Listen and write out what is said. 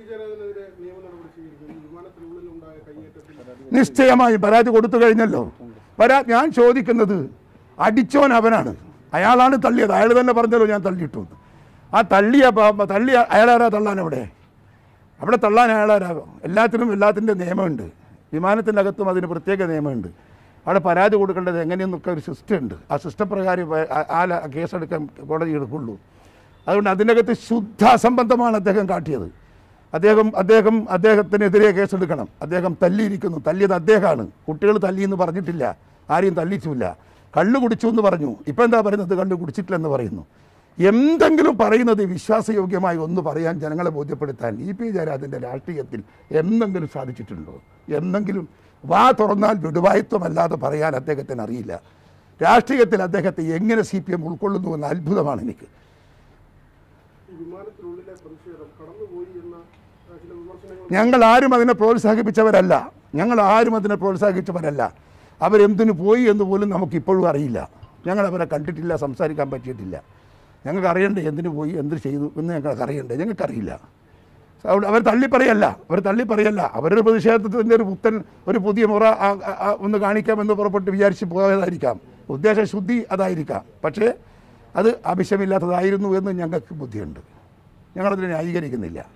ജയരാജനെതിരെ നിയമ നടപടി സ്വീകരിക്കും ഈ വിമാനത്തിനുള്ളിലുണ്ടായ കയ്യേറ്റത്തിൽ നിശ്ചയമായും പരാതി കൊടുത്തു കഴിഞ്ഞല്ലോ പരാ ഞാൻ ചോദിക്കുന്നത് അടിച്ചോൻ അവനാണ് അയാളാണ് തള്ളിയത് അയാൾ തന്നെ പറഞ്ഞല്ലോ ഞാൻ തള്ളിയിട്ടു എന്ന്. ആ തള്ളിയ പ- തള്ളിയ അയാളാരാ തള്ളാൻ അവിടെ അവിടെ തള്ളാൻ അയാളാരാകും എല്ലാത്തിനും എല്ലാത്തിൻ്റെ നിയമമുണ്ട് വിമാനത്തിൻ്റെ അകത്തും അതിന് പ്രത്യേക നിയമമുണ്ട് അവിടെ പരാതി കൊടുക്കേണ്ടത് എങ്ങനെയെന്നൊക്കെ ഒരു സിസ്റ്റം ഉണ്ട് ആ സിസ്റ്റം പ്രകാരം പ- ആ- ആ ല- കേസെടുക്കാൻ കോടതി എടുക്കുള്ളൂ അതുകൊണ്ട് അതിനകത്ത് ശുദ്ധ അസംബന്ധമാണ് അദ്ദേഹം കാട്ടിയത് അദ്ദേഹം അദ്ദേഹം അദ്ദേഹത്തിനെതിരെ കേസെടുക്കണം അദ്ദേഹം തല്ലിയിരിക്കുന്നു തല്ലിയത് അദ്ദേഹമാണ് കുട്ടികൾ തല്ലി എന്ന് പറഞ്ഞിട്ടില്ല ആരെയും തല്ലിച്ചില്ല കള്ളു കുടിച്ചു എന്ന് പറഞ്ഞു ഇപ്പം എന്താ പറയുന്നത് കള്ളു കുടിച്ചിട്ടില്ലെന്ന് പറയുന്നു എന്തെങ്കിലും പറയുന്നത് വിശ്വാസയോഗ്യമായി ഒന്ന് പറയാൻ ജനങ്ങളെ ബോധ്യപ്പെടുത്താൻ ഇ പി ജയരാജൻ്റെ രാഷ്ട്രീയത്തിൽ എന്തെങ്കിലും സാധിച്ചിട്ടുണ്ടോ എന്തെങ്കിലും വാ തുറന്നാൽ വിടുവായത്വമല്ലാതെ പറയാൻ അദ്ദേഹത്തിന് അറിയില്ല രാഷ്ട്രീയത്തിൽ അദ്ദേഹത്തെ എങ്ങനെ സി പി എം ഉൾക്കൊള്ളുന്നു എന്ന അത്ഭുതമാണ് എനിക്ക് ഈ വിമാനത്തിനുള്ളിലെ പ്രതിഷേധം കടന്നുപോയി എന്ന ആ, ചില വിമർശനങ്ങൾ ഞങ്ങൾ ആരും അതിനെ പ്രോത്സാഹിപ്പിച്ചവരല്ല ഞങ്ങൾ ആരും അതിനെ പ്രോത്സാഹിപ്പിച്ചവരല്ല അവരെന്തിനു പോയി എന്ന് പോലും നമുക്കിപ്പോഴും അറിയില്ല ഞങ്ങൾ അവരെ കണ്ടിട്ടില്ല സംസാരിക്കാൻ പറ്റിയിട്ടില്ല ഞങ്ങൾക്ക് അറിയണ്ടേ എന്തിനു പോയി എന്ത് ചെയ്തു എന്ന് ഞങ്ങൾക്ക് അറിയണ്ടേ ഞങ്ങൾക്കറിയില്ല അതുകൊണ്ട് അവർ തള്ളിപ്പറയല്ല അവർ തള്ളിപ്പറയല്ല അവരൊരു പ്രതിഷേധത്തിൻ്റെ ഒരു പുത്തൻ ഒരു പുതിയ മുറ ആ- ആ- ആ ഒന്ന് കാണിക്കാമെന്ന് പുറപ്പെട്ട് വിചാരിച്ച് പോയതായിരിക്കാം ഉദ്ദേശശുദ്ധി അതായിരിക്കാം പക്ഷേ അത് ആവശ്യമില്ലാത്തതായിരുന്നു എന്ന് ഞങ്ങൾക്ക് ബുദ്ധിയുണ്ട് ഞങ്ങളതിനെ ന്യായീകരിക്കുന്നില്ല